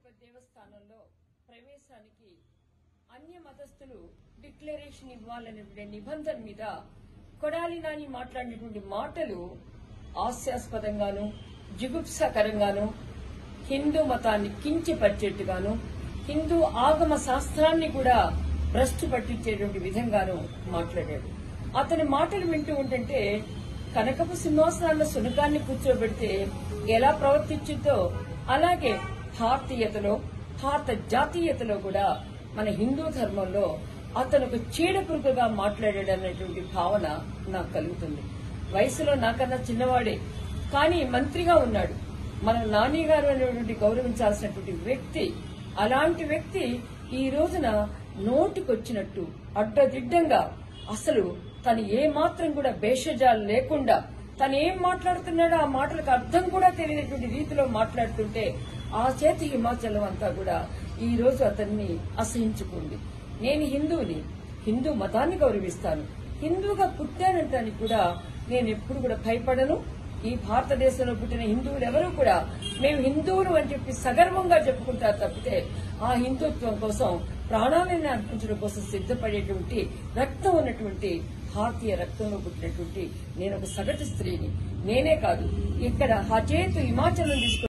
ఒక దేవస్థానంలో ప్రవేశానికి అన్య మతస్థులు డిక్లరేషన్ ఇవ్వాలనే నిబంధన మీద కొడాలి నాని మాట్లాడినటువంటి మాటలు హాస్యాస్పదంగాను జిగుప్సాకరంగాను హిందూ మతాన్ని కించపరిచేట్టుగాను హిందూ ఆగమ శాస్త్రాన్ని కూడా భ్రష్టు పట్టించేటువంటి విధంగాను మాట్లాడాడు అతని మాటలు వింటూ ఉంటుంటే కనకపు సింహాసనాల్లో సునకాన్ని కూర్చోబెడితే ఎలా ప్రవర్తించిందో అలాగే భారతీయతలో భారత జాతీయతలో కూడా మన హిందూ ధర్మంలో అతను ఒక చీడ పురుగుగా మాట్లాడాడు అన్నటువంటి భావన నాకు కలుగుతుంది వయసులో నాకన్నా చిన్నవాడే కానీ మంత్రిగా ఉన్నాడు మన నాని గారు అనేటువంటి గౌరవించాల్సినటువంటి వ్యక్తి అలాంటి వ్యక్తి ఈ రోజున నోటికొచ్చినట్టు అడ్డదిడ్డంగా అసలు తను ఏ మాత్రం కూడా భేషజాలు లేకుండా తను ఏం మాట్లాడుతున్నాడో ఆ మాటలకు అర్థం కూడా తెలియనటువంటి రీతిలో మాట్లాడుతుంటే ఆ చేతి హిమాచలం అంతా కూడా ఈ రోజు అతన్ని అసహించుకుంది నేను హిందువుని హిందూ మతాన్ని గౌరవిస్తాను హిందూగా పుట్టానంటానికి కూడా నేను ఎప్పుడు కూడా భయపడను ఈ భారతదేశంలో పుట్టిన హిందువులు ఎవరూ కూడా మేము హిందువులు అని చెప్పి సగర్వంగా చెప్పుకుంటారు తప్పితే ఆ హిందుత్వం కోసం ప్రాణాలను అర్పించడం కోసం సిద్ధపడేటువంటి రక్తం ఉన్నటువంటి భారతీయ రక్తంలో పుట్టినటువంటి నేను ఒక సగటు స్త్రీని నేనే కాదు ఇక్కడ హచేతు హిమాచలం తీసుకు